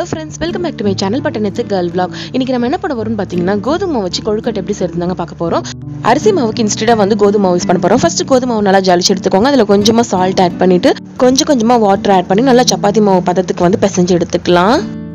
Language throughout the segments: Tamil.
hello friends welcome back to my channel but நெத்து கேர்ள் vlog இன்னைக்கு நம்ம என்ன பண்ண போறோம்னு பார்த்தீங்கன்னா கோதுமை மாவு வச்சு கொழுக்கட்டை எப்படி செய்யறதுதாங்க பார்க்க போறோம் அரிசி மாவுக்கு இன்ஸ்டெடாக வந்து கோதுமை மாவு யூஸ் பண்ண போறோம் ஃபர்ஸ்ட் கோதுமை மாவு நல்லா ஜலிச்சு எடுத்துக்கோங்க அதில் கொஞ்சமாக சால்ட் ஆட் பண்ணிட்டு கொஞ்சம் கொஞ்சமாக வாட்டர் ஆட் பண்ணி நல்லா சப்பாத்தி மாவு பதத்துக்கு வந்து பிசைஞ்சு எடுத்துக்கலாம்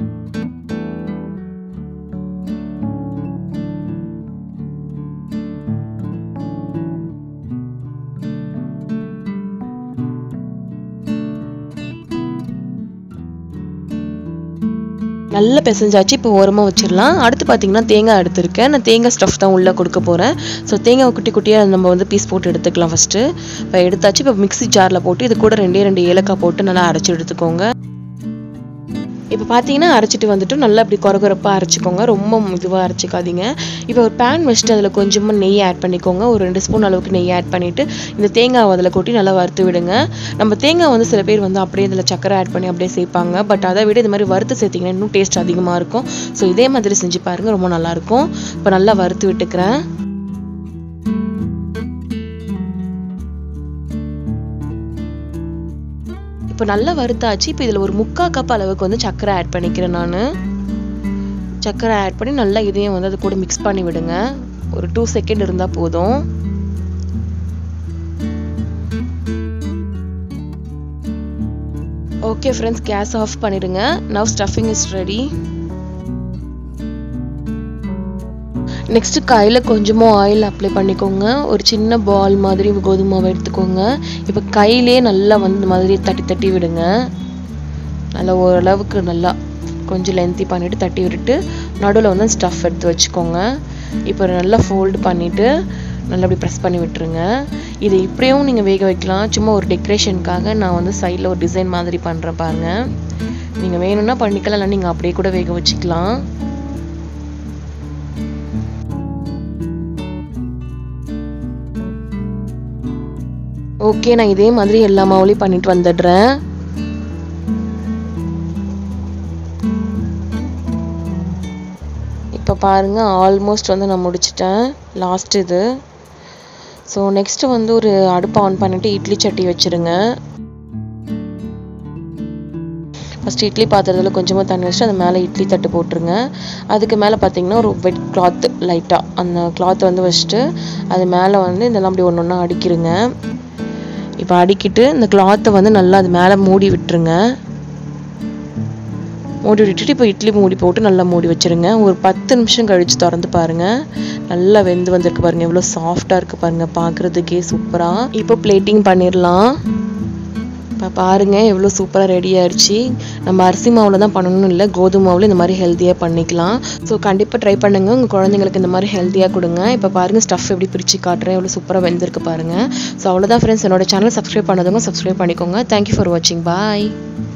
நல்லா பிசைஞ்சாச்சு இப்போ ஓரமாக வச்சிடலாம் அடுத்து பார்த்தீங்கன்னா தேங்காய் எடுத்திருக்கேன் நான் தேங்காய் ஸ்டஃப் தான் உள்ளே கொடுக்க போகிறேன் ஸோ தேங்காய் குட்டி குட்டியாக நம்ம வந்து பீஸ் போட்டு எடுத்துக்கலாம் ஃபஸ்ட்டு இப்போ எடுத்தாச்சு இப்போ மிக்ஸி ஜாரில் போட்டு இது கூட ரெண்டே ரெண்டு ஏலக்காய் போட்டு நல்லா அரைச்சி எடுத்துக்கோங்க இப்போ பார்த்தீங்கன்னா அரைச்சிட்டு வந்துட்டு நல்லா அப்படி குறகுறப்பாக அரைச்சிக்கோங்க ரொம்ப இதுவாக அரைச்சிக்காதீங்க இப்போ ஒரு பேன் வச்சுட்டு அதில் கொஞ்சமாக நெய் ஆட் பண்ணிக்கோங்க ஒரு ரெண்டு ஸ்பூன் அளவுக்கு நெய் ஆட் பண்ணிவிட்டு இந்த தேங்காய் அதில் கொட்டி நல்லா வறுத்து விடுங்க நம்ம தேங்காய் வந்து சில பேர் வந்து அப்படியே இதில் சக்கரை ஆட் பண்ணி அப்படியே சேர்ப்பாங்க பட் அதை விட இது மாதிரி வறுத்து சேர்த்திங்கன்னா இன்னும் டேஸ்ட் அதிகமாக இருக்கும் ஸோ இதே மாதிரி செஞ்சு பாருங்கள் ரொம்ப நல்லாயிருக்கும் இப்போ நல்லா வறுத்து விட்டுக்கிறேன் இப்போ நல்லா வறுத்தாச்சு இப்போ இதில் ஒரு முக்கால் கப் அளவுக்கு வந்து சர்க்கரை ஆட் பண்ணிக்கிறேன் நான் சர்க்கரை ஆட் பண்ணி நல்லா இதையும் வந்து அது கூட மிக்ஸ் பண்ணி விடுங்க ஒரு டூ செகண்ட் இருந்தால் போதும் ஓகே ஃப்ரெண்ட்ஸ் கேஸ் ஆஃப் பண்ணிடுங்க now stuffing is ready next கையில் கொஞ்சமாக ஆயில் அப்ளை பண்ணிக்கோங்க ஒரு சின்ன பால் மாதிரி கோதுமை மாவை எடுத்துக்கோங்க இப்போ கையிலே நல்லா வந்து இந்த மாதிரி தட்டி தட்டி விடுங்க நல்லா ஓரளவுக்கு நல்லா கொஞ்சம் லென்த்தி பண்ணிவிட்டு தட்டி விட்டுட்டு நடுவில் வந்து ஸ்டஃப் எடுத்து வச்சுக்கோங்க இப்போ நல்லா ஃபோல்டு பண்ணிவிட்டு நல்லா அப்படி ப்ரெஸ் பண்ணி விட்டுருங்க இதை இப்படியும் நீங்கள் வேக வைக்கலாம் சும்மா ஒரு டெக்கரேஷனுக்காக நான் வந்து சைடில் ஒரு டிசைன் மாதிரி பண்ணுறேன் பாருங்கள் நீங்கள் வேணும்னா பண்ணிக்கலாம் இல்லை நீங்கள் அப்படியே கூட வேக வச்சுக்கலாம் ஓகே நான் இதே மாதிரி எல்லா மாவுலையும் பண்ணிட்டு வந்துடுறேன் இப்போ பாருங்கள் ஆல்மோஸ்ட் வந்து நான் முடிச்சிட்டேன் லாஸ்ட் இது ஸோ நெக்ஸ்ட்டு வந்து ஒரு அடுப்பை ஆன் பண்ணிவிட்டு இட்லி சட்டி வச்சுருங்க ஃபஸ்ட்டு இட்லி பாத்திரத்தில் கொஞ்சமாக தண்ணி வச்சுட்டு அது மேலே இட்லி தட்டு போட்டுருங்க அதுக்கு மேலே பார்த்தீங்கன்னா ஒரு வெட் கிளாத் லைட்டாக அந்த கிளாத் வந்து வச்சுட்டு அது மேலே வந்து இதெல்லாம் அப்படி ஒன்று ஒன்றா அடிக்கிருங்க இப்போ அடிக்கிட்டு இந்த கிளாத்தை வந்து நல்லா அது மேலே மூடி விட்டுருங்க மூடி விட்டுட்டு இப்போ இட்லி மூடி போட்டு நல்லா மூடி வச்சுருங்க ஒரு பத்து நிமிஷம் கழித்து திறந்து பாருங்கள் நல்லா வெந்து வந்திருக்கு பாருங்கள் எவ்வளோ சாஃப்டாக இருக்குது பாருங்கள் பார்க்குறதுக்கே சூப்பராக இப்போ பிளேட்டிங் பண்ணிடலாம் இப்போ பாருங்கள் எவ்வளோ சூப்பராக ரெடி ஆயிடுச்சு நம்ம அரிசி மாவில் தான் பண்ணணும்னு இல்லை கோதுமை மாவில் இந்த மாதிரி ஹெல்த்தியாக பண்ணிக்கலாம் ஸோ கண்டிப்பாக ட்ரை பண்ணுங்கள் உங்கள் குழந்தைங்களுக்கு இந்த மாதிரி ஹெல்த்தியாக கொடுங்க இப்போ பாருங்கள் ஸ்டஃப் எப்படி பிரித்து காட்டுறேன் எவ்வளோ சூப்பராக வெந்திருக்கு பாருங்கள் ஸோ அவ்வளோதான் ஃப்ரெண்ட்ஸ் என்னோட சேனல் சப்ஸ்கிரைப் பண்ணதுங்க சப்ஸ்கிரைப் பண்ணிக்கோங்க தேங்க்யூ ஃபார் வாட்சிங் பாய்